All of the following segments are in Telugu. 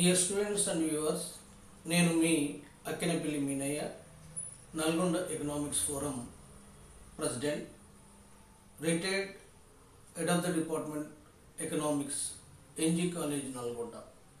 డియర్ స్టూడెంట్స్ అండ్ వ్యూవర్స్ నేను మీ Akkenapalli Meenaiah Nalgonda economics forum president retired head of the department economics NG college Nalgonda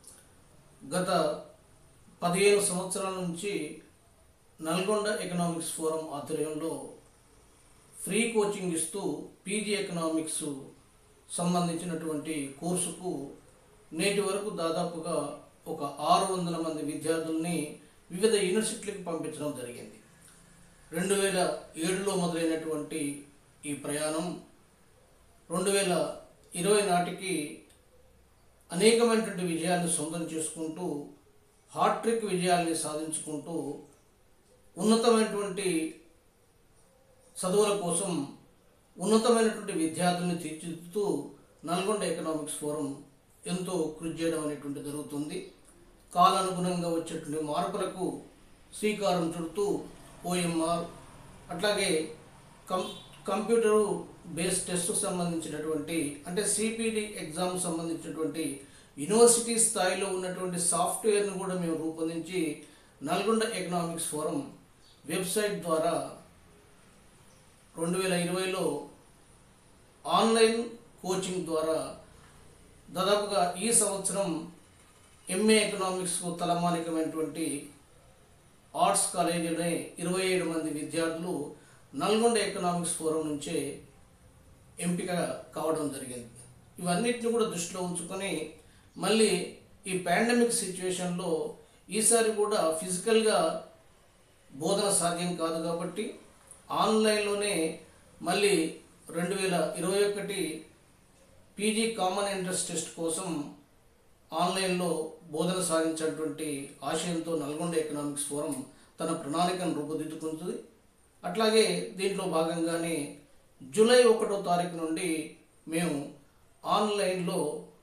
గత పదిహేను సంవత్సరాల నుంచి నల్గొండ ఎకనామిక్స్ ఫోరం ఆధ్వర్యంలో ఫ్రీ కోచింగ్ ఇస్తూ పీజీ ఎకనామిక్స్ సంబంధించినటువంటి కోర్సుకు నేటి వరకు దాదాపుగా ఒక ఆరు వందల మంది విద్యార్థుల్ని వివిధ యూనివర్సిటీలకు పంపించడం జరిగింది రెండు వేల ఏడులో మొదలైనటువంటి ఈ ప్రయాణం రెండు వేల ఇరవై నాటికి అనేకమైనటువంటి విజయాన్ని సొంతం చేసుకుంటూ హాట్రిక్ విజయాల్ని సాధించుకుంటూ ఉన్నతమైనటువంటి చదువుల కోసం ఉన్నతమైనటువంటి విద్యార్థుల్ని తీర్చిదిద్దుతూ నల్గొండ ఎకనామిక్స్ ఫోరం ఎంతో కృషి చేయడం అనేటువంటి జరుగుతుంది కాలానుగుణంగా వచ్చేటువంటి మార్పులకు శ్రీకారం చుడుతూ ఓఎంఆర్ అట్లాగే కం కంప్యూటర్ బేస్ టెస్ట్ సంబంధించినటువంటి అంటే సిపిడి ఎగ్జామ్ సంబంధించినటువంటి యూనివర్సిటీ స్థాయిలో ఉన్నటువంటి సాఫ్ట్వేర్ను కూడా మేము రూపొందించి నల్గొండ ఎకనామిక్స్ ఫోరం వెబ్సైట్ ద్వారా రెండు వేల ఇరవైలో ఆన్లైన్ కోచింగ్ ద్వారా దాదాపుగా ఈ సంవత్సరం ఎంఏ ఎకనామిక్స్కు తలమానికమైనటువంటి ఆర్ట్స్ కాలేజీలోనే ఇరవై ఏడు మంది విద్యార్థులు నల్గొండ ఎకనామిక్స్ ఫోరం నుంచే ఎంపిక కావడం జరిగింది ఇవన్నిటిని కూడా దృష్టిలో ఉంచుకొని మళ్ళీ ఈ పాండమిక్ సిచ్యువేషన్లో ఈసారి కూడా ఫిజికల్గా బోధన సాధ్యం కాదు కాబట్టి ఆన్లైన్లోనే మళ్ళీ రెండు వేల ఇరవై ఒకటి పీజీ కామన్ ఎంట్రన్స్ టెస్ట్ కోసం ఆన్లైన్లో బోధన సాగించేటువంటి ఆశయంతో నల్గొండ ఎకనామిక్స్ ఫోరం తన ప్రణాళికను రూపుదిద్దుకుంటుంది అట్లాగే దీంట్లో భాగంగానే జూలై ఒకటో తారీఖు నుండి మేము ఆన్లైన్లో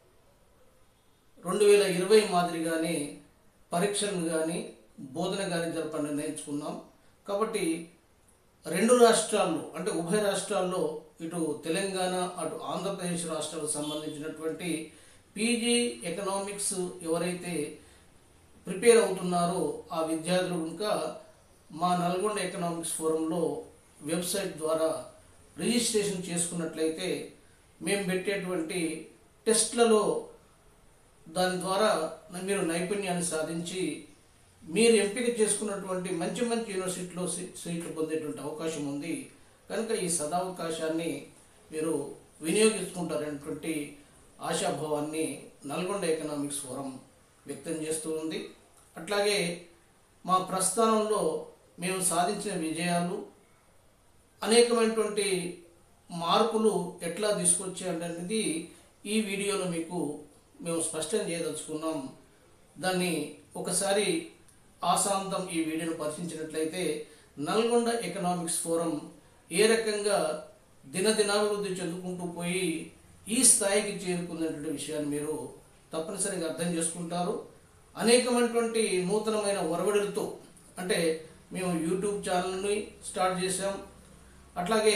రెండు వేల ఇరవై మాదిరిగానే పరీక్షలను కానీ బోధన కానీ జరపని నిర్ణయించుకున్నాం కాబట్టి రెండు రాష్ట్రాల్లో అంటే ఉభయ రాష్ట్రాల్లో ఇటు తెలంగాణ అటు ఆంధ్రప్రదేశ్ రాష్ట్రాలకు సంబంధించినటువంటి పీజీ ఎకనామిక్స్ ఎవరైతే ప్రిపేర్ అవుతున్నారో ఆ విద్యార్థులు ఇంకా మా నల్గొండ ఎకనామిక్స్ ఫోరంలో వెబ్సైట్ ద్వారా రిజిస్ట్రేషన్ చేసుకున్నట్లయితే మేము పెట్టేటువంటి టెస్ట్లలో దాని ద్వారా మీరు నైపుణ్యాన్ని సాధించి మీరు ఎంపిక చేసుకున్నటువంటి మంచి మంచి యూనివర్సిటీలో సీ- సీట్లు పొందేటువంటి అవకాశం ఉంది కనుక ఈ సదావకాశాన్ని మీరు వినియోగించుకుంటారనేటువంటి ఆశాభావాన్ని నల్గొండ ఎకనామిక్స్ ఫోరం వ్యక్తం చేస్తూ ఉంది అట్లాగే మా ప్రస్థానంలో మేము సాధించిన విజయాలు అనేకమైనటువంటి మార్పులు ఎట్లా తీసుకొచ్చాయనేది ఈ వీడియోలో మీకు మేము స్పష్టం చేయదలుచుకున్నాం దాన్ని ఒకసారి ఆశాంతం ఈ వీడియోను పరిశీలించినట్లయితే నల్గొండ ఎకనామిక్స్ ఫోరం ఏ రకంగా దినదినాభివృద్ధి చెందుకుంటూ పోయి ఈ స్థాయికి చేరుకున్నటువంటి విషయాన్ని మీరు తప్పనిసరిగా అర్థం చేసుకుంటారు అనేకమైనటువంటి నూతనమైన ఒరవడులతో అంటే మేము యూట్యూబ్ ఛానల్ని స్టార్ట్ చేసాం అట్లాగే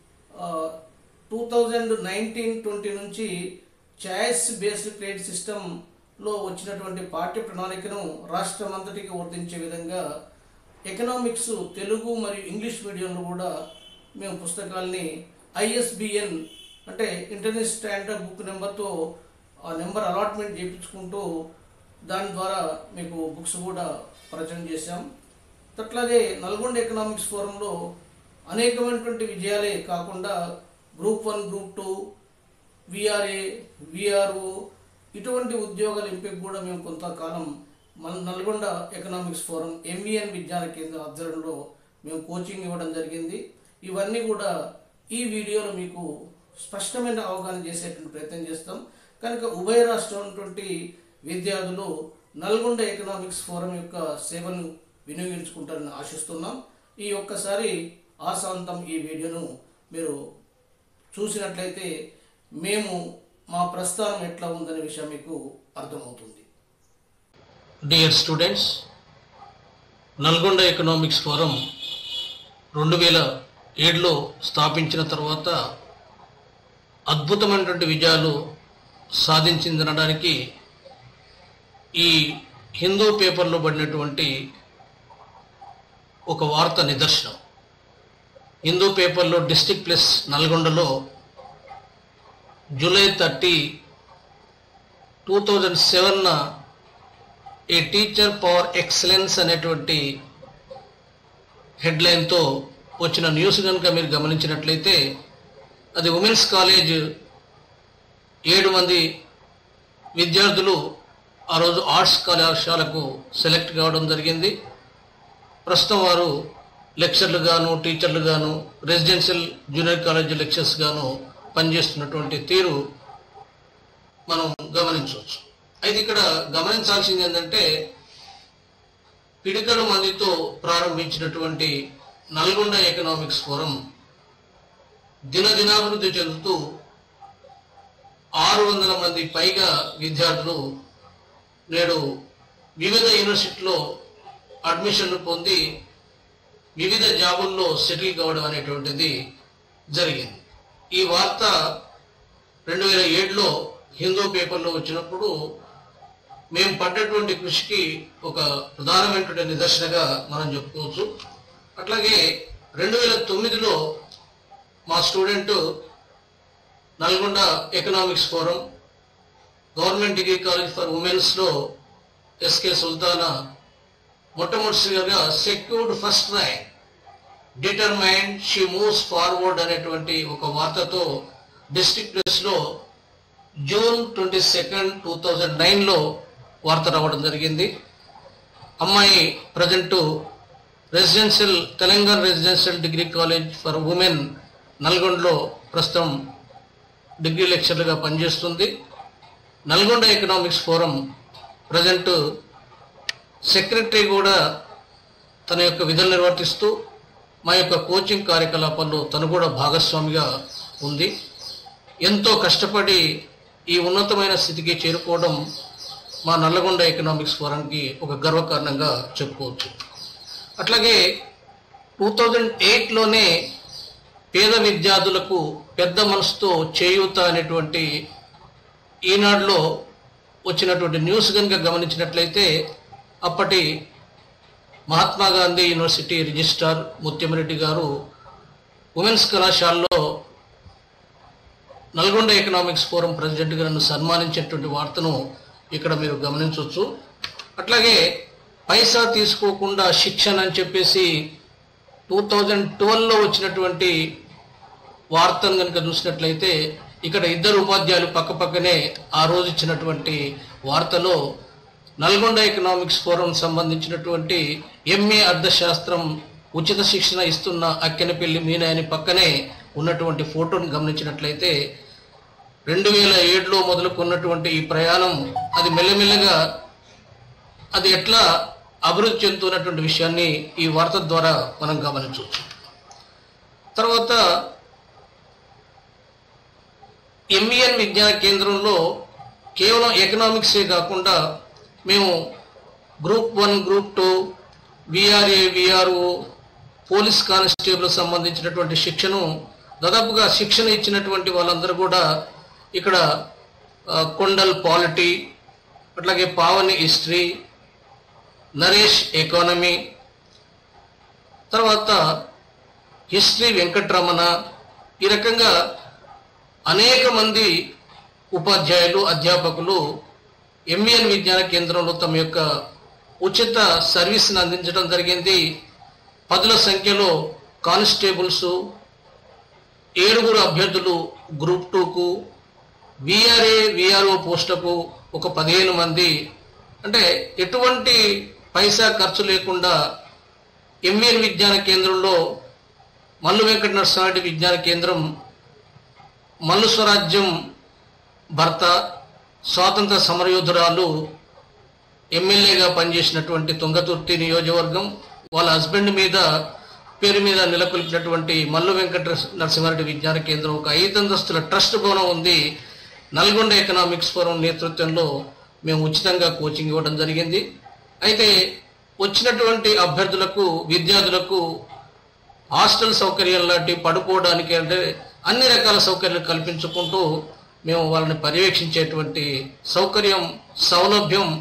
టూ థౌజండ్ నైన్టీన్ ట్వంటీ నుంచి చాయిస్ బేస్డ్ క్రెడిట్ సిస్టంలో వచ్చినటువంటి పాఠ్య ప్రణాళికను రాష్ట్రం అంతటికి వర్తించే విధంగా ఎకనామిక్స్ తెలుగు మరియు ఇంగ్లీష్ మీడియంలో కూడా మేము పుస్తకాల్ని ఐఎస్బిఎన్ అంటే ఇంటర్నేషనల్ స్టాండర్డ్ బుక్ నెంబర్తో ఆ నెంబర్ అలాట్మెంట్ చేయించుకుంటూ దాని ద్వారా మీకు బుక్స్ కూడా ప్రచురణ చేశాం అట్లాగే నల్గొండ ఎకనామిక్స్ ఫోరంలో అనేకమైనటువంటి విజయాలే కాకుండా group one group two VRA VRO ఇటువంటి ఉద్యోగాల ఎంపిక కూడా మేము కొంతకాలం మన నల్గొండ ఎకనామిక్స్ ఫోరం ఎంఈఎన్ విజ్ఞాన కేంద్ర ఆధ్వర్యంలో మేము కోచింగ్ ఇవ్వడం జరిగింది ఇవన్నీ కూడా ఈ వీడియోలో మీకు స్పష్టమైన అవగాహన చేసేటువంటి ప్రయత్నం చేస్తాం కనుక ఉభయ రాష్ట్రం ఉన్నటువంటి విద్యార్థులు నల్గొండ ఎకనామిక్స్ ఫోరం యొక్క సేవను వినియోగించుకుంటారని ఆశిస్తున్నాం ఈ ఒక్కసారి ఆశాంతం ఈ వీడియోను మీరు చూసినట్లయితే మేము మా ప్రస్థానం ఎట్లా ఉందనే విషయం మీకు అర్థమవుతుంది dear students Nalgonda economics forum రెండు వేల ఏడులో స్థాపించిన తర్వాత అద్భుతమైనటువంటి విజయాలు సాధించిందనడానికి ఈ హిందూ పేపర్లో పడినటువంటి ఒక వార్త నిదర్శనం హిందూ పేపర్లో డిస్టిక్ ప్లస్ నల్గొండలో July thirty two thousand seven a teacher for excellence అనేటువంటి హెడ్లైన్తో వచ్చిన న్యూస్ కనుక మీరు గమనించినట్లయితే అది ఉమెన్స్ కాలేజ్ ఏడు మంది విద్యార్థులు ఆ రోజు ఆర్ట్స్ కళాశాలకు సెలెక్ట్ కావడం జరిగింది ప్రస్తుతం వారు లెక్చర్లు గాను టీచర్లు గాను రెసిడెన్షియల్ జూనియర్ కాలేజ్ లెక్చర్స్ గాను పనిచేస్తున్నటువంటి తీరు మనం గమనించవచ్చు అయితే ఇక్కడ గమనించాల్సింది ఏంటంటే పిడికడు మందితో ప్రారంభించినటువంటి నల్గొండ ఎకనామిక్స్ ఫోరం దినదినాభివృద్ధి చెందుతూ ఆరు వందల మంది పైగా విద్యార్థులు నేడు వివిధ యూనివర్సిటీలో అడ్మిషన్లు పొంది వివిధ జాబుల్లో సెటిల్ కావడం అనేటువంటిది జరిగింది ఈ వార్త రెండు వేల ఏడులో హిందూ పేపర్లో వచ్చినప్పుడు మేము పడ్డటువంటి కృషికి ఒక ప్రధానమైనటువంటి నిదర్శనగా మనం చెప్పుకోవచ్చు అట్లాగే రెండు వేల తొమ్మిదిలో మా student Nalgonda economics forum government degree college for ఉమెన్స్లో ఎస్కే సుల్తానా మొట్టమొదటిసారిగా secured first rank determined she moves forward అనేటువంటి ఒక వార్తతో డిస్ట్రిక్ట్ ప్రెస్లో June twenty second two thousand నైన్లో వార్త రావడం జరిగింది అమ్మాయి present residential Telangana residential degree college for women నల్గొండలో ప్రస్తుతం డిగ్రీ లెక్చర్లుగా పనిచేస్తుంది Nalgonda economics forum present secretary కూడా తన యొక్క విధులు నిర్వర్తిస్తూ మా యొక్క కోచింగ్ కార్యకలాపాల్లో తను కూడా భాగస్వామిగా ఉంది ఎంతో కష్టపడి ఈ ఉన్నతమైన స్థితికి చేరుకోవడం మా నల్లగొండ ఎకనామిక్స్ ఫోరంకి ఒక గర్వకారణంగా చెప్పుకోవచ్చు అట్లాగే టూ థౌజండ్ ఎయిట్లోనే పేద విద్యార్థులకు పెద్ద మనసుతో చేయూత అనేటువంటి ఈనాడులో వచ్చినటువంటి న్యూస్ కనుక గమనించినట్లయితే అప్పటి మహాత్మా గాంధీ యూనివర్సిటీ రిజిస్ట్రార్ ముత్యమరెడ్డి గారు ఉమెన్స్ కళాశాలలో నల్గొండ ఎకనామిక్స్ ఫోరం ప్రెసిడెంట్గా నన్ను సన్మానించేటువంటి వార్తను ఇక్కడ మీరు గమనించవచ్చు అట్లాగే పైసా తీసుకోకుండా శిక్షణ అని చెప్పేసి టూ థౌజండ్ ట్వెల్వ్లో వచ్చినటువంటి వార్తను కనుక చూసినట్లయితే ఇక్కడ ఇద్దరు ఉపాధ్యాయులు పక్కపక్కనే ఆ రోజు ఇచ్చినటువంటి వార్తలో నల్గొండ ఎకనామిక్స్ ఫోరం సంబంధించినటువంటి ఎంఏ అర్థశాస్త్రం ఉచిత శిక్షణ ఇస్తున్న అక్కెనపల్లి మీనాయని పక్కనే ఉన్నటువంటి ఫోటోను గమనించినట్లయితే రెండు వేల ఏడులో మొదలుకున్నటువంటి ఈ ప్రయాణం అది మెల్లమెల్లగా అది ఎట్లా అభివృద్ధి చెందుతున్నటువంటి విషయాన్ని ఈ వార్త ద్వారా మనం గమనించవచ్చు తర్వాత ఎంఈఎన్ విజ్ఞాన కేంద్రంలో కేవలం ఎకనామిక్సే కాకుండా మేము group one group two VRA VRO police constable సంబంధించినటువంటి శిక్షను దాదాపుగా శిక్షణ ఇచ్చినటువంటి వాళ్ళందరూ కూడా ఇక్కడ ఆ, కొండల్ పాలిటీ అట్లాగే పావని హిస్టరీ నరేష్ ఎకానమీ తర్వాత హిస్టరీ వెంకట్రమణ ఈ రకంగా అనేక మంది ఉపాధ్యాయులు అధ్యాపకులు ఎంఈఎన్ విజ్ఞాన కేంద్రంలో తమ యొక్క ఉచిత సర్వీస్ని అందించడం జరిగింది పదుల సంఖ్యలో కానిస్టేబుల్స్ ఏడుగురు అభ్యర్థులు గ్రూప్ టూకు విఆర్ఏ విఆర్ఓ పోస్టులకు ఒక పదిహేను మంది అంటే ఎటువంటి పైసా ఖర్చు లేకుండా ఎంఈఎన్ విజ్ఞాన కేంద్రంలో మల్లు వెంకట నరసింహారెడ్డి విజ్ఞాన కేంద్రం మల్లు స్వరాజ్యం భర్త స్వాతంత్ర సమరయోధురాలు ఎమ్మెల్యేగా పనిచేసినటువంటి తుంగతుర్తి నియోజకవర్గం వాళ్ళ హస్బెండ్ మీద పేరు మీద నెలకొల్పినటువంటి మల్లు వెంకట నరసింహారెడ్డి విజ్ఞాన కేంద్రం ఒక ఐదంతస్తుల ట్రస్ట్ భవనం ఉంది నల్గొండ ఎకనామిక్స్ ఫోరం నేతృత్వంలో మేము ఉచితంగా కోచింగ్ ఇవ్వడం జరిగింది అయితే వచ్చినటువంటి అభ్యర్థులకు విద్యార్థులకు హాస్టల్ సౌకర్యం లాంటి పడుకోవడానికి అంటే అన్ని రకాల సౌకర్యాలు కల్పించుకుంటూ మేము వాళ్ళని పర్యవేక్షించేటువంటి సౌకర్యం సౌలభ్యం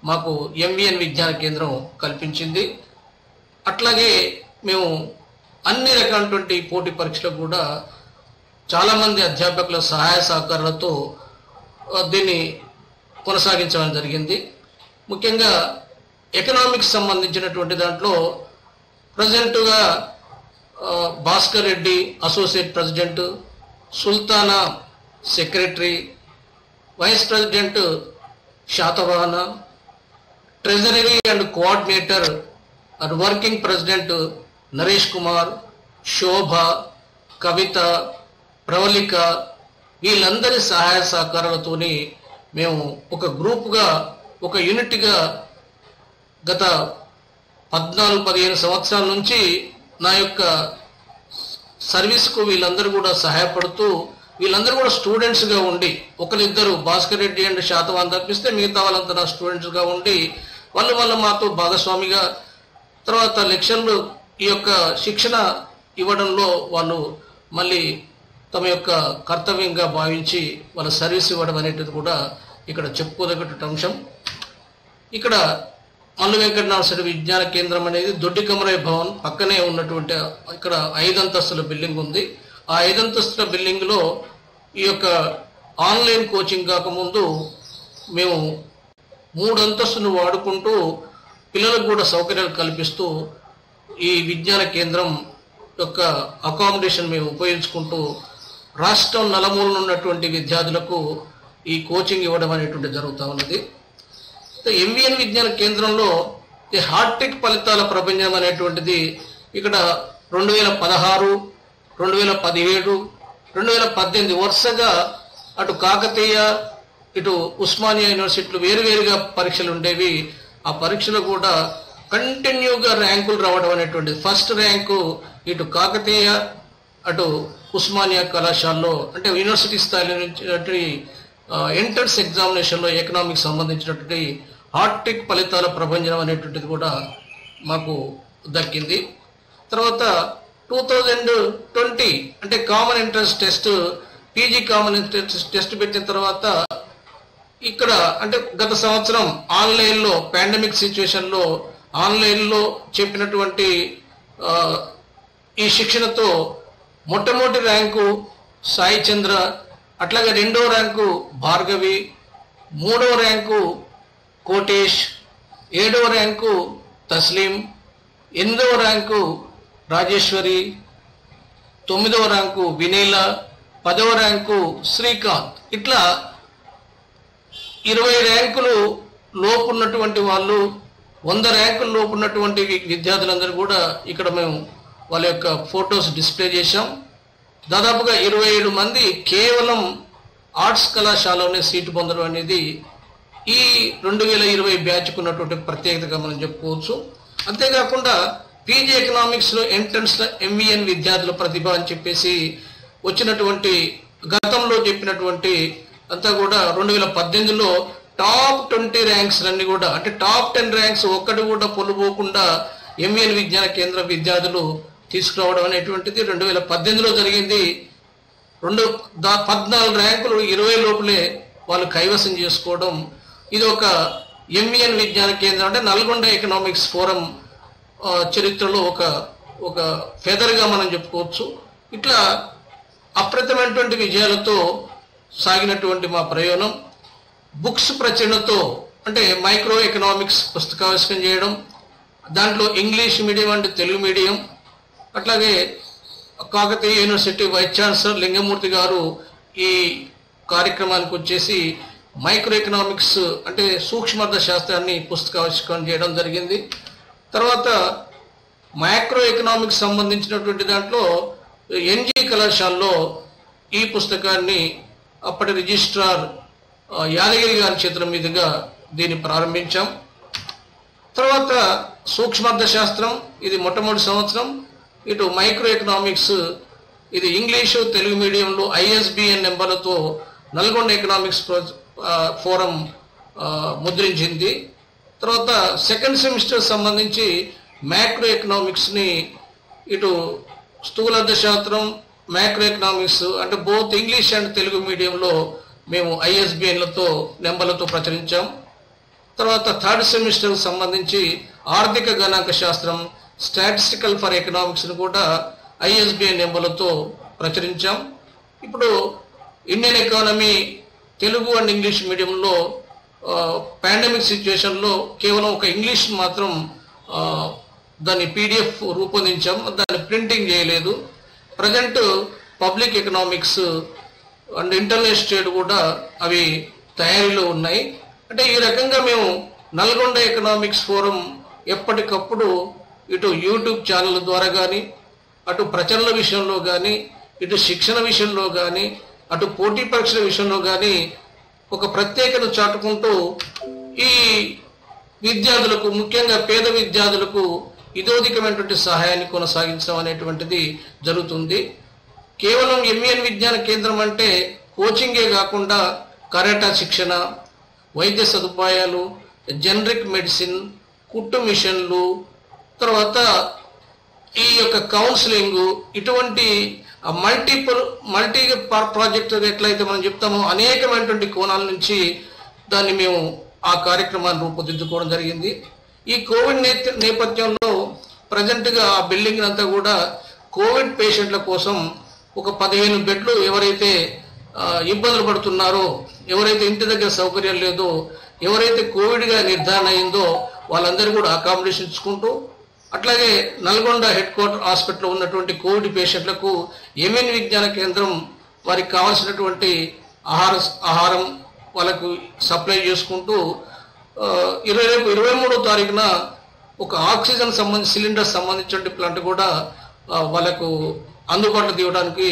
మాకు ఎంవిఎన్ విజ్ఞాన కేంద్రం కల్పించింది అట్లాగే మేము అన్ని రకాలటువంటి పోటీ పరీక్షలకు కూడా చాలామంది అధ్యాపకుల సహాయ సహకారాలతో ఆ, దీన్ని కొనసాగించడం జరిగింది ముఖ్యంగా ఎకనామిక్స్ సంబంధించినటువంటి దాంట్లో ప్రజెంటుగా ఆ, Bhaskar Reddy associate president Sultana secretary vice president Satavahana treasury and coordinator and working president Naresh Kumar Shobha Kavitha Pravalika వీళ్ళందరి సహాయ సహకారాలతోని మేము ఒక గ్రూప్గా ఒక యూనిట్గా గత పద్నాలుగు పదిహేను సంవత్సరాల నుంచి నా యొక్క సర్వీస్కు వీళ్ళందరూ కూడా సహాయపడుతూ వీళ్ళందరూ కూడా స్టూడెంట్స్గా ఉండి ఒకరిద్దరు భాస్కర్ రెడ్డి అండ్ శాతవాన్ తప్పిస్తే మిగతా వాళ్ళంతా నా స్టూడెంట్స్గా ఉండి వాళ్ళు మళ్ళీ మాతో భాగస్వామిగా తర్వాత లెక్చర్లు ఈ యొక్క శిక్షణ ఇవ్వడంలో వాళ్ళు మళ్ళీ తమ యొక్క కర్తవ్యంగా భావించి వాళ్ళ సర్వీస్ ఇవ్వడం అనేటిది కూడా ఇక్కడ చెప్పుకోదగ్గటువంటి అంశం ఇక్కడ మల్లు వెంకట నరసరి విజ్ఞాన కేంద్రం అనేది దొడ్డి కమరయ్య భవన్ పక్కనే ఉన్నటువంటి ఇక్కడ ఐదంతస్తుల బిల్డింగ్ ఉంది ఆ ఐదంతస్తుల బిల్డింగ్ లో ఈ యొక్క ఆన్లైన్ కోచింగ్ కాకముందు మేము మూడు అంతస్తును వాడుకుంటూ పిల్లలకు కూడా సౌకర్యాలు కల్పిస్తూ ఈ విజ్ఞాన కేంద్రం యొక్క అకామిడేషన్ మేము ఉపయోగించుకుంటూ రాష్ట్రం నలుమూలన ఉన్నటువంటి విద్యార్థులకు ఈ కోచింగ్ ఇవ్వడం అనేటువంటి జరుగుతూ ఉన్నది ఎంవిఎన్ విజ్ఞాన కేంద్రంలో ఈ హార్టిక్ ఫలితాల ప్రపంచం అనేటువంటిది ఇక్కడ రెండు వేల పదహారు రెండు వేల పదిహేడు రెండు వేల పద్దెనిమిది వరుసగా అటు కాకతీయ ఇటు ఉస్మానియా యూనివర్సిటీలు వేరువేరుగా పరీక్షలు ఉండేవి ఆ పరీక్షలు కూడా కంటిన్యూగా ర్యాంకులు రావడం అనేటువంటిది ఫస్ట్ ర్యాంకు ఇటు కాకతీయ అటు ఉస్మానియా కళాశాలలో అంటే యూనివర్సిటీ స్థాయిలో నుంచి ఎంట్రన్స్ ఎగ్జామినేషన్లో ఎకనామిక్స్ సంబంధించినటువంటి హార్టిక్ ఫలితాల ప్రభంజనం అనేటువంటిది కూడా మాకు దక్కింది తర్వాత టూ థౌజండ్ ట్వంటీ అంటే common entrance test PG common entrance test పెట్టిన తర్వాత ఇక్కడ అంటే గత సంవత్సరం ఆన్లైన్లో పాండమిక్ సిచ్యువేషన్లో ఆన్లైన్లో చెప్పినటువంటి ఆ, ఈ శిక్షణతో మొట్టమొదటి ర్యాంకు సాయి చంద్ర అట్లాగే రెండో ర్యాంకు భార్గవి మూడో ర్యాంకు కోటేష్ ఏడో ర్యాంకు తస్లీం ఎనిమిదవ ర్యాంకు రాజేశ్వరి తొమ్మిదవ ర్యాంకు వినీల పదవ ర్యాంకు శ్రీకాంత్ ఇట్లా ఇరవై ర్యాంకులు లోపు ఉన్నటువంటి వాళ్ళు వంద ర్యాంకుల లోపు ఉన్నటువంటి వి- విద్యార్థులందరూ కూడా ఇక్కడ మేము వాళ్ళ యొక్క ఫొటోస్ డిస్ప్లే చేశాం దాదాపుగా ఇరవై ఏడు మంది కేవలం ఆర్ట్స్ కళాశాలలోనే సీటు పొందడం అనేది ఈ రెండు వేల ఇరవై బ్యాచ్కు ఉన్నటువంటి ప్రత్యేకతగా మనం చెప్పుకోవచ్చు అంతేకాకుండా పీజీ ఎకనామిక్స్లో ఎంట్రన్స్ ఎంవిఎన్ విద్యార్థుల ప్రతిభ అని చెప్పేసి వచ్చినటువంటి గతంలో చెప్పినటువంటి అంతా కూడా రెండు వేల పద్దెనిమిదిలో టాప్ ట్వంటీ ర్యాంక్స్ అన్ని కూడా అంటే టాప్ టెన్ ర్యాంక్స్ ఒక్కటి కూడా పొలుపోకుండా ఎంవిఎన్ విజ్ఞాన కేంద్ర విద్యార్థులు తీసుకురావడం అనేటువంటిది రెండు వేల పద్దెనిమిదిలో జరిగింది రెండు దా పద్నాలుగు ర్యాంకులు ఇరవై లోపలే వాళ్ళు కైవసం చేసుకోవడం ఇది ఒక ఎంవిఎన్ విజ్ఞాన కేంద్రం అంటే నల్గొండ ఎకనామిక్స్ ఫోరం ఆ, చరిత్రలో ఒక ఒక ఫెదర్గా మనం చెప్పుకోవచ్చు ఇట్లా అప్రతిమైనటువంటి విజయాలతో సాగినటువంటి మా ప్రయోజనం బుక్స్ ప్రచురణతో అంటే మైక్రో ఎకనామిక్స్ పుస్తకావిష్కరణ చేయడం దాంట్లో English medium and Telugu medium అట్లాగే Kakatiya university vice chancellor Lingamurthy గారు ఈ కార్యక్రమానికి వచ్చేసి మైక్రో ఎకనామిక్స్ అంటే సూక్ష్మార్థ శాస్త్రాన్ని పుస్తకావిష్కరణ చేయడం జరిగింది తర్వాత మైక్రో ఎకనామిక్స్ సంబంధించినటువంటి దాంట్లో ఎన్జీ కళాశాలలో ఈ పుస్తకాన్ని అప్పటి రిజిస్ట్రార్ ఆ, యాదగిరి గారి చేతుల మీదుగా దీన్ని ప్రారంభించాం తర్వాత సూక్ష్మార్థ శాస్త్రం ఇది మొట్టమొదటి సంవత్సరం ఇటు మైక్రో ఎకనామిక్స్ ఇది ఇంగ్లీషు తెలుగు మీడియంలో ఐఎస్బిఎన్ నెంబర్లతో నల్గొండ ఎకనామిక్స్ ప్రో- ఆ, ఫోరం ఆ, ముద్రించింది తర్వాత సెకండ్ సెమిస్టర్ సంబంధించి మ్యాక్రో ఎకనామిక్స్ని ఇటు స్థూలార్థ శాస్త్రం మ్యాక్రో ఎకనామిక్స్ అంటే బోత్ ఇంగ్లీష్ అండ్ తెలుగు మీడియంలో మేము ఐఎస్బిఎన్లతో నెంబర్లతో ప్రచురించాం తర్వాత థర్డ్ సెమిస్టర్ సంబంధించి ఆర్థిక గణాంక శాస్త్రం స్టాటిస్టికల్ ఫర్ ఎకనామిక్స్ను కూడా ఐఎస్బిఐ నెంబర్లతో ప్రచురించాం ఇప్పుడు Indian economy Telugu and English మీడియంలో పాండమిక్ సిచ్యువేషన్లో కేవలం ఒక ఇంగ్లీష్ మాత్రం ఆ, దాన్ని పీడిఎఫ్ రూపొందించాం దాన్ని ప్రింటింగ్ చేయలేదు present public economics and internet trade కూడా అవి తయారీలో ఉన్నాయి అంటే ఈ రకంగా మేము నల్గొండ ఎకనామిక్స్ ఫోరం ఎప్పటికప్పుడు ఇటు యూట్యూబ్ ఛానల్ ద్వారా కానీ అటు ప్రచరణ విషయంలో కానీ ఇటు శిక్షణ విషయంలో కానీ అటు పోటీ పరీక్షల విషయంలో కానీ ఒక ప్రత్యేకత చాటుకుంటూ ఈ విద్యార్థులకు ముఖ్యంగా పేద విద్యార్థులకు ఇదోధికమైనటువంటి సహాయాన్ని కొనసాగించడం అనేటువంటిది జరుగుతుంది కేవలం ఎంఈఎన్ విజ్ఞాన కేంద్రం అంటే కోచింగే కాకుండా కరాటా శిక్షణ వైద్య సదుపాయాలు జనరిక్ మెడిసిన్ కుట్టు మిషన్లు తర్వాత ఈ యొక్క కౌన్సిలింగ్ ఇటువంటి మల్టిపుల్ మల్టీ ప్రాజెక్ట్ ఎట్లయితే మనం చెప్తామో అనేకమైనటువంటి కోణాల నుంచి దాన్ని మేము ఆ కార్యక్రమాన్ని రూపుదిద్దుకోవడం జరిగింది ఈ కోవిడ్ నేత- నేపథ్యంలో ప్రజెంట్గా ఆ బిల్డింగ్ అంతా కూడా కోవిడ్ పేషెంట్ల కోసం ఒక పదిహేను బెడ్లు ఎవరైతే ఆ, ఇబ్బందులు పడుతున్నారో ఎవరైతే ఇంటి దగ్గర సౌకర్యం లేదో ఎవరైతే కోవిడ్గా నిర్ధారణ అయిందో వాళ్ళందరూ కూడా అకామిడేషన్ ఇచ్చుకుంటూ అట్లాగే నల్గొండ హెడ్ క్వార్టర్ హాస్పిటల్లో ఉన్నటువంటి కోవిడ్ పేషెంట్లకు ఎంఎన్ విజ్ఞాన కేంద్రం వారికి కావాల్సినటువంటి ఆహార ఆహారం వాళ్ళకు సప్లై చేసుకుంటూ ఆ, ఇరవై రేపు ఇరవై మూడో తారీఖున ఒక ఆక్సిజన్ సంబంధించి సిలిండర్ సంబంధించిన ప్లాంట్ కూడా ఆ, వాళ్ళకు అందుబాటులో తీయడానికి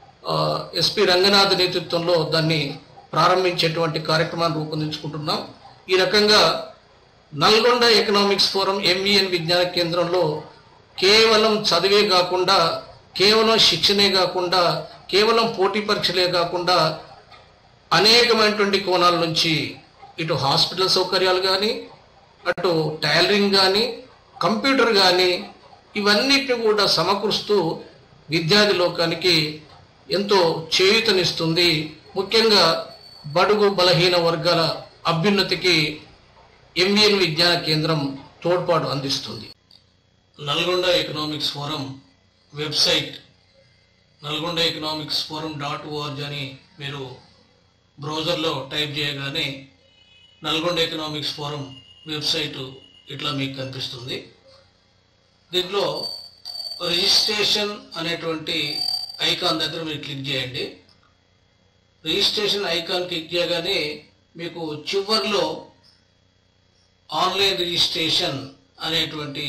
ఎస్పి రంగనాథ్ నేతృత్వంలో దాన్ని ప్రారంభించేటువంటి కార్యక్రమాన్ని రూపొందించుకుంటున్నాం ఈ రకంగా నల్గొండ ఎకనామిక్స్ ఫోరం ఎంఈఎన్ విజ్ఞాన కేంద్రంలో కేవలం చదివే కాకుండా కేవలం శిక్షణే కాకుండా కేవలం పోటీ పరీక్షలే కాకుండా అనేకమైనటువంటి కోణాల నుంచి ఇటు హాస్పిటల్ సౌకర్యాలు కానీ అటు టైలరింగ్ కానీ కంప్యూటర్ కానీ ఇవన్నిటిని కూడా సమకూరుస్తూ విద్యార్థి లోకానికి ఎంతో చేయూతనిస్తుంది ముఖ్యంగా బడుగు బలహీన వర్గాల అభ్యున్నతికి ఎంవిఎన్ విజ్ఞాన కేంద్రం తోడ్పాటు అందిస్తుంది Nalgonda economics forum website Nalgonda economics forum dot ORG అని మీరు బ్రౌజర్లో టైప్ చేయగానే నల్గొండ ఎకనామిక్స్ ఫోరం వెబ్సైట్ ఇట్లా మీకు కనిపిస్తుంది దీంట్లో రిజిస్ట్రేషన్ అనేటువంటి ఐకాన్ దగ్గర మీరు క్లిక్ చేయండి రిజిస్ట్రేషన్ ఐకాన్ క్లిక్ చేయగానే మీకు చివర్లో ఆన్లైన్ రిజిస్ట్రేషన్ అనేటువంటి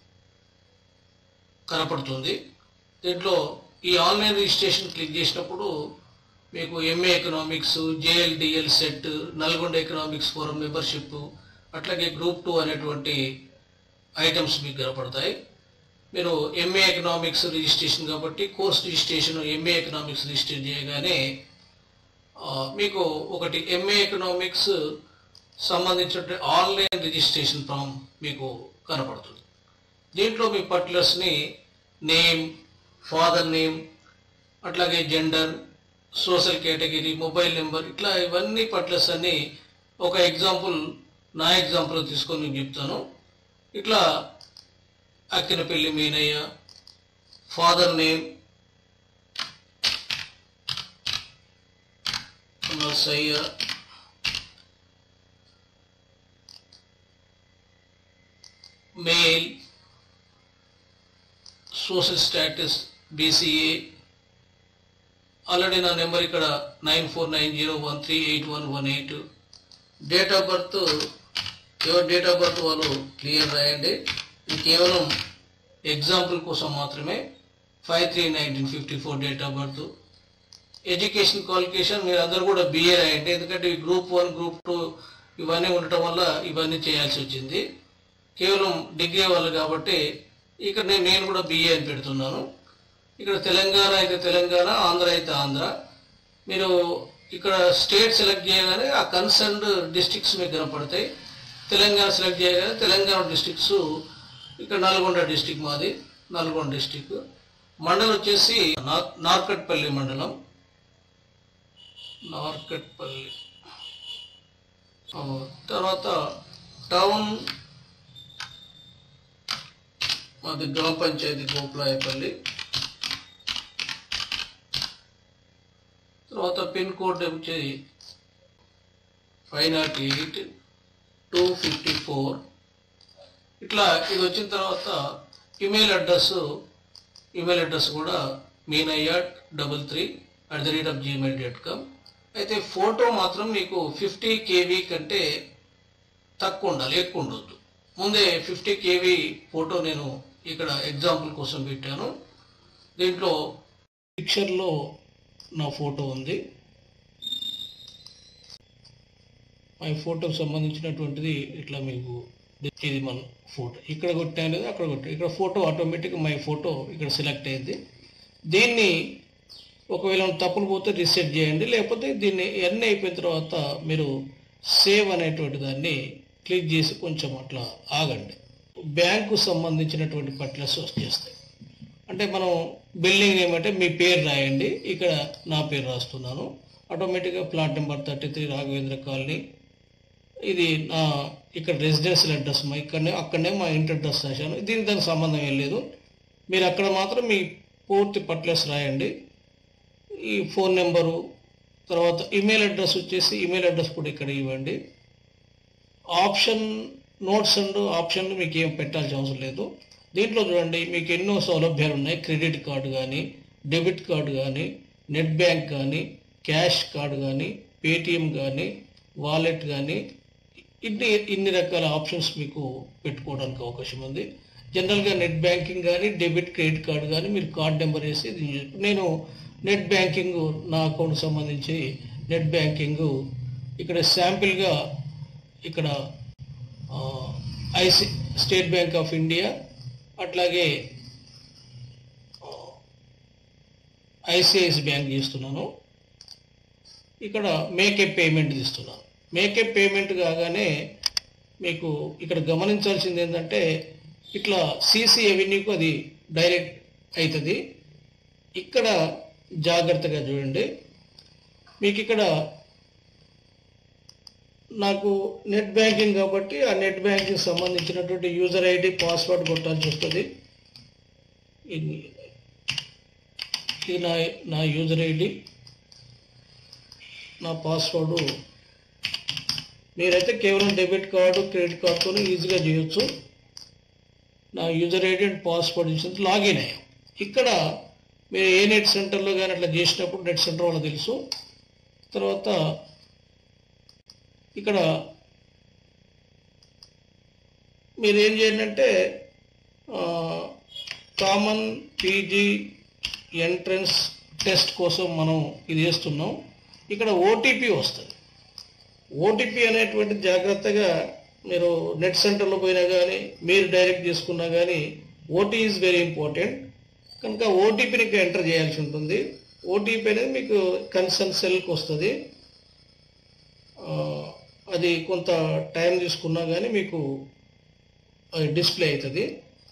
కనపడుతుంది దీంట్లో ఈ ఆన్లైన్ రిజిస్ట్రేషన్ క్లిక్ చేసినప్పుడు మీకు MA economics JLDL SET Nalgonda economics forum membership అట్లాగే గ్రూప్ టూ అనేటువంటి ఐటమ్స్ మీకు కనపడతాయి మీరు ఎంఏ ఎకనామిక్స్ రిజిస్ట్రేషన్ కాబట్టి course registration MA economics register చేయగానే ఆ, మీకు ఒకటి ఎంఏ ఎకనామిక్స్ సంబంధించిన ఆన్లైన్ రిజిస్ట్రేషన్ ఫామ్ మీకు కనపడుతుంది దీంట్లో మీ పర్టికులర్స్ని నేమ్ ఫాదర్ నేమ్ అట్లాగే gender social category mobile number ఇట్లా ఇవన్నీ పర్టికులర్స్ అన్ని ఒక ఎగ్జాంపుల్ నా ఎగ్జాంపుల్ తీసుకొని మీకు చెప్తాను ఇట్లా Akkinapalli Meenaiah father name Narsaiah male social status BCA already నా నెంబర్ ఇక్కడ nine four nine zero one three eight one one eight date of birth ఎవరి డేట్ ఆఫ్ బర్త్ వాళ్ళు క్లియర్ రాయండి ఇది కేవలం ఎగ్జాంపుల్ కోసం మాత్రమే five three nineteen fifty four date of birth education qualification మీరు అందరూ కూడా బిఏ రాయండి ఎందుకంటే ఈ గ్రూప్ వన్ గ్రూప్ టూ ఇవన్నీ ఉండటం వల్ల ఇవన్నీ చేయాల్సి వచ్చింది కేవలం డిగ్రీ వాళ్ళు కాబట్టి ఇక్కడ నేను నేను కూడా బిఏ అని పెడుతున్నాను ఇక్కడ తెలంగాణ అయితే తెలంగాణ ఆంధ్ర అయితే ఆంధ్ర మీరు ఇక్కడ స్టేట్ సెలెక్ట్ చేయగానే ఆ కన్సర్న్డ్ డిస్ట్రిక్ట్స్ మీకు కనపడతాయి తెలంగాణ సెలెక్ట్ చేయగానే తెలంగాణ డిస్ట్రిక్ట్స్ ఇక్కడ నల్గొండ డిస్టిక్ మాది నల్గొండ డిస్టిక్ మండలం వచ్చేసి నా- నార్కట్పల్లి మండలం నార్కట్పల్లి ఆ, తర్వాత టౌన్ మాది గ్రామ పంచాయతీ గోపులాయపల్లి తర్వాత పిన్ కోడ్ వచ్చి five nought eight two fifty four ఇట్లా ఇది వచ్చిన తర్వాత ఈమెయిల్ అడ్రస్ ఈమెయిల్ అడ్రస్ కూడా Meenayya double three at the rate of Gmail dot com అయితే ఫోటో మాత్రం మీకు ఫిఫ్టీ కేవీ కంటే తక్కువ ఉండాలి ఎక్కువ ఉండొద్దు ముందే ఫిఫ్టీ కేవీ ఫోటో నేను ఇక్కడ ఎగ్జాంపుల్ కోసం పెట్టాను దీంట్లో పిక్చర్లో నా ఫోటో ఉంది ఆ ఫోటోకి సంబంధించినటువంటిది ఇట్లా మీకు ఇది మన ఫోటో ఇక్కడ కొట్టాను లేదా అక్కడ కొట్టాను ఇక్కడ ఫోటో ఆటోమేటిక్గా మై ఫోటో ఇక్కడ సెలెక్ట్ అయింది దీన్ని ఒకవేళ తప్పులు పోతే రీసెట్ చేయండి లేకపోతే దీన్ని ఎన్ని అయిపోయిన తర్వాత మీరు సేవ్ అనేటువంటి దాన్ని క్లిక్ చేసి కొంచెం అట్లా ఆగండి బ్యాంకు సంబంధించినటువంటి పట్లస్ వచ్చేస్తాయి అంటే మనం బిల్డింగ్ ఏమంటే మీ పేరు రాయండి ఇక్కడ నా పేరు రాస్తున్నాను ఆటోమేటిక్గా plot number thirty three Raghavendra colony ఇది నా ఇక్కడ రెసిడెన్షియల్ అడ్రస్ మా ఇక్కడనే అక్కడనే మా ఇంటి అడ్రస్ రాశాను దీనికి దానికి సంబంధం ఏం లేదు మీరు అక్కడ మాత్రం మీ పూర్తి పట్లెస్ రాయండి ఈ ఫోన్ నెంబరు తర్వాత ఈమెయిల్ అడ్రస్ వచ్చేసి ఈమెయిల్ అడ్రస్ కూడా ఇక్కడ ఇవ్వండి ఆప్షన్ నోట్స్ అండ్ ఆప్షన్లు మీకు ఏం పెట్టాల్సిన అవసరం లేదు దీంట్లో చూడండి మీకు ఎన్నో సౌలభ్యాలు ఉన్నాయి క్రెడిట్ కార్డు కానీ డెబిట్ కార్డు కానీ నెట్ బ్యాంక్ కానీ క్యాష్ కార్డు కానీ పేటిఎం కానీ వాలెట్ కానీ ఇన్ని ఇన్ని రకాల ఆప్షన్స్ మీకు పెట్టుకోవడానికి అవకాశం ఉంది జనరల్గా నెట్ బ్యాంకింగ్ కానీ డెబిట్ క్రెడిట్ కార్డు కానీ మీరు కార్డ్ నెంబర్ వేసి ఇది యూజ్- నేను నెట్ బ్యాంకింగ్ నా అకౌంట్ సంబంధించి నెట్ బ్యాంకింగ్ ఇక్కడ శాంపిల్గా ఇక్కడ ఐసి స్టేట్ బ్యాంక్ ఆఫ్ ఇండియా అట్లాగే ఐసిఐసి బ్యాంక్ చేస్తున్నాను ఇక్కడ మేకే పేమెంట్ తీస్తున్నాను మేకే పేమెంట్ కాగానే మీకు ఇక్కడ గమనించాల్సింది ఏంటంటే ఇట్లా సిసి ఎవెన్యూకు అది డైరెక్ట్ అవుతుంది ఇక్కడ జాగ్రత్తగా చూడండి మీకు ఇక్కడ నాకు నెట్ బ్యాంకింగ్ కాబట్టి ఆ నెట్ బ్యాంకింగ్ సంబంధించినటువంటి యూజర్ ఐడి పాస్వర్డ్ కొట్టాల్సి వస్తుంది ఇది ఇది నా నా యూజర్ ఐడి నా పాస్వర్డ్ మీరైతే కేవలం డెబిట్ కార్డు క్రెడిట్ కార్డుతో ఈజీగా చేయొచ్చు నా యూజర్ ఐడి అండ్ పాస్వర్డ్ ఇచ్చిన లాగిన్ అయ్యాం ఇక్కడ మీరు ఏ నెట్ సెంటర్లో కానీ అట్లా చేసినప్పుడు నెట్ సెంటర్ వాళ్ళకి తెలుసు తర్వాత ఇక్కడ మీరు ఏం చేయండి అంటే కామన్ పీజీ ఎంట్రన్స్ టెస్ట్ కోసం మనం ఇది చేస్తున్నాం ఇక్కడ ఓటీపీ వస్తుంది ఓటీపీ అనేటువంటి జాగ్రత్తగా మీరు నెట్ సెంటర్లో పోయినా కానీ మీరు డైరెక్ట్ చేసుకున్నా కానీ ఓటీ ఈజ్ వెరీ ఇంపార్టెంట్ కనుక ఓటీపీని ఎంటర్ చేయాల్సి ఉంటుంది ఓటీపీ అనేది మీకు కన్సర్న్ సెల్కి వస్తుంది ఆ, అది కొంత టైం తీసుకున్నా కానీ మీకు అది డిస్ప్లే అవుతుంది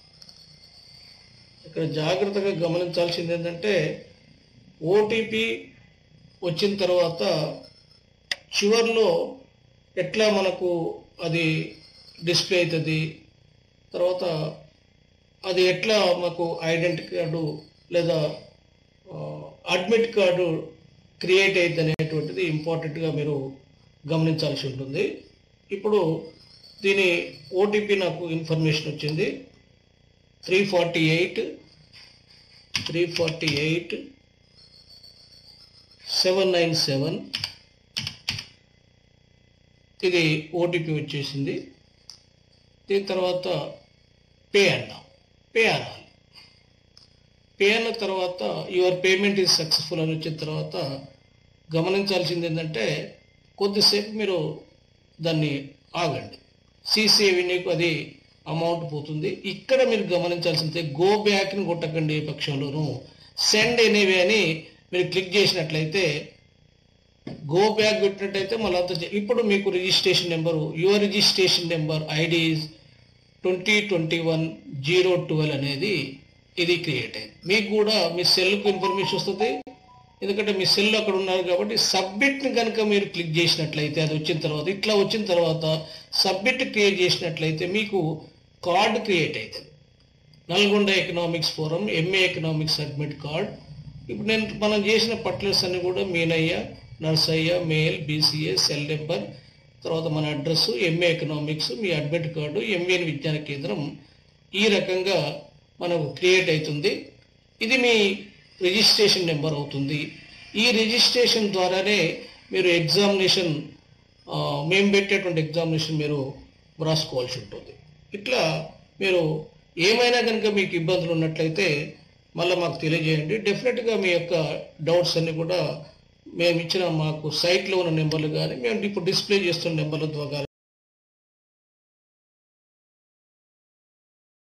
ఇక్కడ జాగ్రత్తగా గమనించాల్సింది ఏంటంటే ఓటీపీ వచ్చిన తర్వాత చివర్లో ఎట్లా మనకు అది డిస్ప్లే అవుతుంది తర్వాత అది ఎట్లా మాకు ఐడెంటిటీ కార్డు లేదా అడ్మిట్ కార్డు క్రియేట్ అయింది అనేటువంటిది ఇంపార్టెంట్గా మీరు గమనించాల్సి ఉంటుంది ఇప్పుడు దీని ఓటీపీ నాకు ఇన్ఫర్మేషన్ వచ్చింది three forty eight three forty eight seven nine seven ఇది ఓటీపీ వచ్చేసింది దీని తర్వాత పే అన్నాం పే అనాలి పే అన్న తర్వాత యువర్ పేమెంట్ ఈజ్ సక్సెస్ఫుల్ అని వచ్చిన తర్వాత గమనించాల్సింది ఏంటంటే కొద్దిసేపు మీరు దాన్ని ఆగండి సీసీ నీకు అది అమౌంట్ పోతుంది ఇక్కడ మీరు గమనించాల్సిందే గో బ్యాక్ని కొట్టకండి ఏ పక్షంలోనూ సెండ్ ఎనీవే అని మీరు క్లిక్ చేసినట్లయితే గో బ్యాక్ పెట్టినట్టయితే మళ్ళీ అంత చే- ఇప్పుడు మీకు registration number your registration number ID twenty twenty one zero twelve అనేది ఇది క్రియేట్ అయింది మీకు కూడా మీ సెల్కు ఇన్ఫర్మేషన్ వస్తుంది ఎందుకంటే మీ సెల్ అక్కడ ఉన్నారు కాబట్టి సబ్మిట్ని కనుక మీరు క్లిక్ చేసినట్లయితే అది వచ్చిన తర్వాత ఇట్లా వచ్చిన తర్వాత సబ్మిట్ క్రియేట్ చేసినట్లయితే మీకు కార్డ్ క్రియేట్ అవుతుంది Nalgonda economics forum MA economics admit card ఇప్పుడు నేను మనం చేసిన పట్లర్స్ అన్ని కూడా Meenaiah Narsaiah male BCA cell number తర్వాత మన అడ్రస్ ఎంఏ ఎకనామిక్స్ మీ అడ్మిట్ కార్డు ఎంఏఎన్ విజ్ఞాన కేంద్రం ఈ రకంగా మనకు క్రియేట్ అవుతుంది ఇది మీ రిజిస్ట్రేషన్ నెంబర్ అవుతుంది ఈ రిజిస్ట్రేషన్ ద్వారానే మీరు ఎగ్జామినేషన్ ఆ, మేము పెట్టేటువంటి ఎగ్జామినేషన్ మీరు వ్రాసుకోవాల్సి ఉంటుంది ఇట్లా మీరు ఏమైనా కనుక మీకు ఇబ్బందులు ఉన్నట్లయితే మళ్ళీ మాకు తెలియజేయండి డెఫినెట్గా మీ యొక్క డౌట్స్ అన్ని కూడా మేము ఇచ్చిన మాకు సైట్లో ఉన్న నెంబర్లు కానీ మేము ఇప్పుడు డిస్ప్లే చేస్తున్న నెంబర్ల ద్వారా